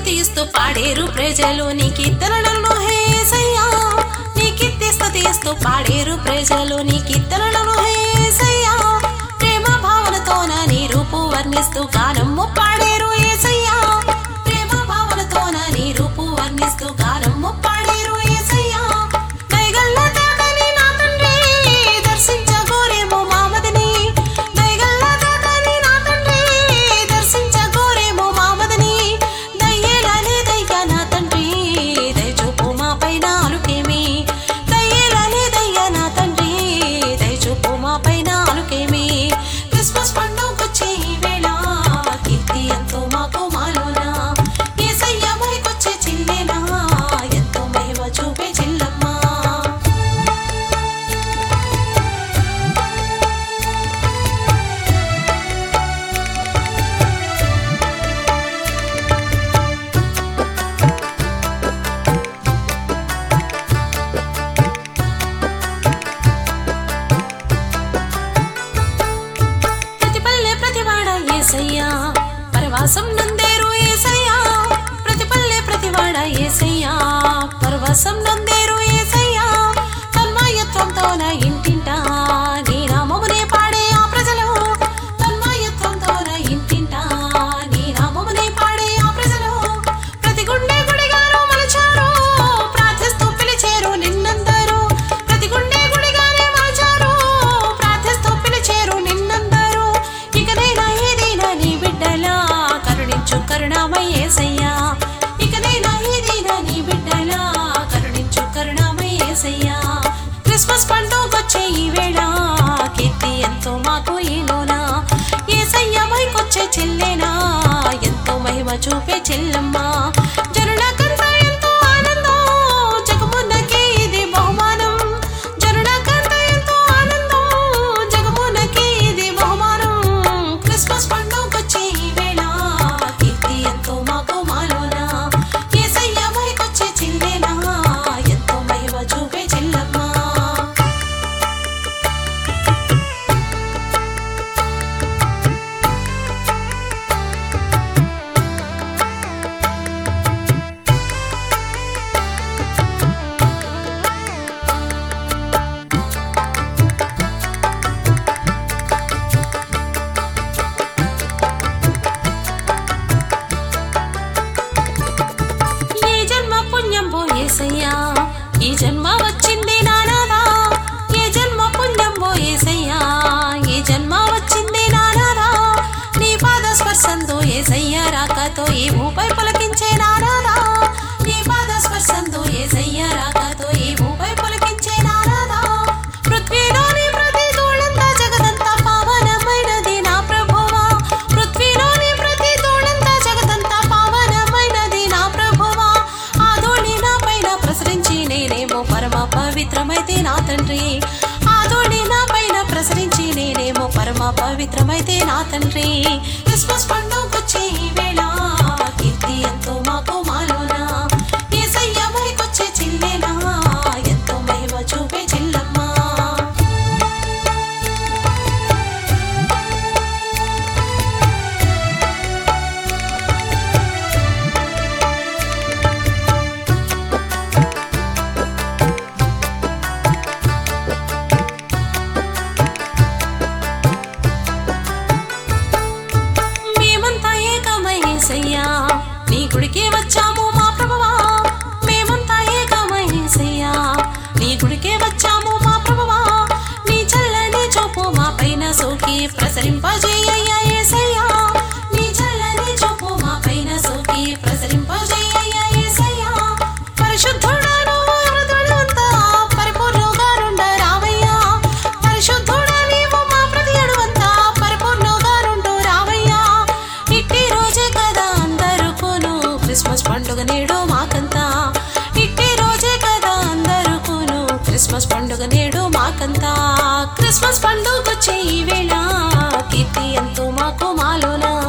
స్తుతిస్తూ పాడేరు ప్రజలు నీ కీర్తనలను హేసయ్యా నీ కీర్తి స్తుతిస్తూ పాడేరు ప్రజలు నీ కీర్తనలను హేసయ్యా ప్రేమ భావనతోన నీ రూపు వర్ణిస్తూ గానము పాడేరు ఏసయ్యా ప్రేమ భావనతోన నీ రూపు వర్ణిస్తూ గానము పాడేరు ఏసయ్యా దయగల్ల తాతని నా తండ్రి దర్శించగోరేమో మామదిని దయగల్ల తాతని నా తండ్రి దర్శించగోరేమో మామదిని దయ్యేలానే దయ్య నా తండ్రి దయచూపు మా పైన అలుకేమి దయ్యేలానే దయ్య నా తండ్రి దయచూపు మా పైన అలుకేమి క్రిస్మస్ పండుగొచ్చే ఈ వేళ కీర్తి ఎంతో మాకు మాలోన ఏసయ్య మైకొచ్చే చిల్లేనా ఎంతో మహిమ చూపే చిల్లమ్మా ప్రతి పల్లె ప్రతి వాడ ఏసయ్యా పరవాసం నందేరు ఏసయ్యా ప్రతి పల్లె ప్రతి వాడ ఏసయ్యా పరవాసం నందేరు ఏసయ్యా తన్మయత్వంతోన ఇంటింటా నీ నామమునే పాడే ఆ ప్రజలు తన్మయత్వంతోన ఇంటింటా నీ నామమునే పాడే ఆ ప్రజలు ప్రతి గుండె గుడిగారు మలచారు ప్రార్థిస్తూ పిలిచేరు నిన్నందరూ ప్రతి గుండె గుడిగానే మలచారు ప్రార్థిస్తూ పిలిచేరు నిన్నందరూ ఇకనైనా ఏదైనా నీ బిడ్డలా కరుణించు కరుణామయ్యేసయ్యా ఇకనైనా ఏదైనా నీ బిడ్డలా కరుణించు కరుణామయ్యేసయ్యా క్రిస్మస్ పండుగొచ్చే ఈ వేళ కీర్తి ఎంతో మాకు ఈలోనా ఏసయ్య మైకొచ్చే చెల్లేనా ఎంతో మహిమ చూపే చెల్లమ్మా జనులకంతా ఎంతో ఆనందం జగమున్నకే ఇది బహుమానం జనులకంతా ఎంతో ఆనందం జగమున్నకే ఇది బహుమానం క్రిస్మస్ పండుగొచ్చే ఈ వేళ కీర్తి ఎంతో మాకు మాలోనా ఏసయ్య మైకొచ్చే చెల్లేనా ఎంతో మహిమ చూపే చెల్లమ్మా ఈ జన్మ పుణ్యం పోయేసయ్యా ఈ జన్మ వచ్చింది నానాదా ఈ జన్మ పుణ్యం పోయేసయ్యా ఈ జన్మ వచ్చింది నానాదా నీ పాద స్పర్శంతో ఏసయ్య రాకతో ఈ భూపై పలకించే నానాదా నీ పాద స్పర్శంతో ఏసయ్య రాకతో ఈ భూపై పలకించే నానాదా పృథ్వీలోని ప్రతి ధూళంతా జగదంతా పావనమైనది నా ప్రభువా పృథ్వీలోని ప్రతి ధూళంతా జగదంతా పావనమైనది నా ప్రభువా ఆ ధూళి నా పైన ప్రసరించి నేనేమో పరమ పవిత్రమైతే నా తండ్రి ఆ ధూళి నా పైన ప్రసరించి నేనేమో పరమ పవిత్రమైతే నా తండ్రి క్రిస్మస్ పండుగొచ్చే ఈ వేళ కీర్తి ఎంతో మాకు మాలోనా ఏసయ్య మైకొచ్చే చిల్లేనా ఎంతో మహిమ చూపే చిల్లమ్మా మేమంతా ఏకమయ్యేసయ్యా నీ గుడికి వచ్చాము మా ప్రభువా మేమంతా ఏకమయ్యేసయ్యా నీ గుడికే వచ్చాము మా ప్రభువా నీ చల్లని చూపు మా పైన సోకి ప్రసరింపజేయ్యా ఏసయ్యా నీ చల్లని చూపు మా పైన సోకి ప్రసరింపజేయ్యా ఏసయ్యా పరిశుద్ధుడాను హృదయుడంతా పరిపూర్ణుగా నుండ రావయ్యా పరిశుద్ధుడా నీవు మా ప్రతి అడుగంతా పరిపూర్ణుగా నుండు రావయ్యా ఇట్టి రోజే కదా అందరుకును క్రిస్మస్ పండుగ నేడు మాకంతా ఇట్టి రోజే కదా అందరుకును క్రిస్మస్ పండుగ నేడు మాకంతా క్రిస్మస్ పండుగ వచ్చే ఈ వేళ కీర్తి ఎంతో మాకు మాలోనా